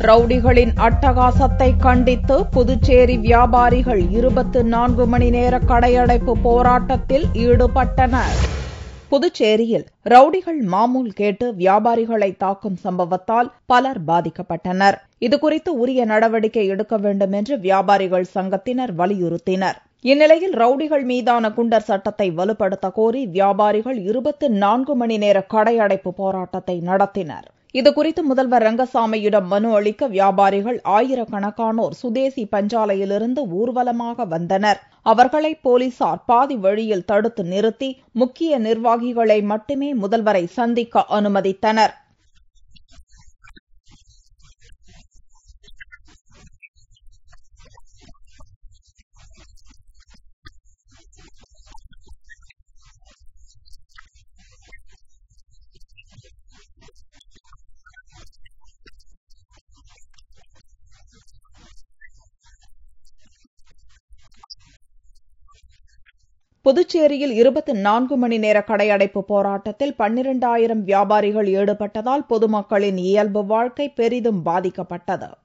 ரவுடிகளின் அட்டகாசத்தை கண்டித்து புதுச்சேரி வியாபாரிகள் இருபத்து நான்கு மணி நேர கடையடைப்பு போராட்டத்தில் ஈடுபட்டனர் புதுச்சேரியில் ரவுடிகள் மாமூல் கேட்டு வியாபாரிகளை தாக்கும் சம்பவத்தால் பலர் பாதிக்கப்பட்டனர் இதுகுறித்து உரிய நடவடிக்கை எடுக்க வேண்டும் என்று வியாபாரிகள் சங்கத்தினர் வலியுறுத்தினர் இந்நிலையில் ரவுடிகள் மீதான குண்டர் சட்டத்தை வலுப்படுத்த கோரி வியாபாரிகள் இருபத்து நான்கு மணி நேர கடையடைப்பு போராட்டத்தை நடத்தினர் இதுகுறித்து முதல்வர் ரங்கசாமியிடம் மனு அளிக்க வியாபாரிகள் ஆயிரக்கணக்கானோர் சுதேசி பஞ்சாலையிலிருந்து ஊர்வலமாக வந்தனர் அவர்களை போலீசார் பாதி வழியில் தடுத்து நிறுத்தி முக்கிய நிர்வாகிகளை மட்டுமே முதல்வரை சந்திக்க அனுமதித்தனர் புதுச்சேரியில் இருபத்தி நான்கு மணி நேர கடையடைப்பு போராட்டத்தில் பன்னிரண்டாயிரம் வியாபாரிகள் ஈடுபட்டதால் பொதுமக்களின் இயல்பு வாழ்க்கை பெரிதும் பாதிக்கப்பட்டது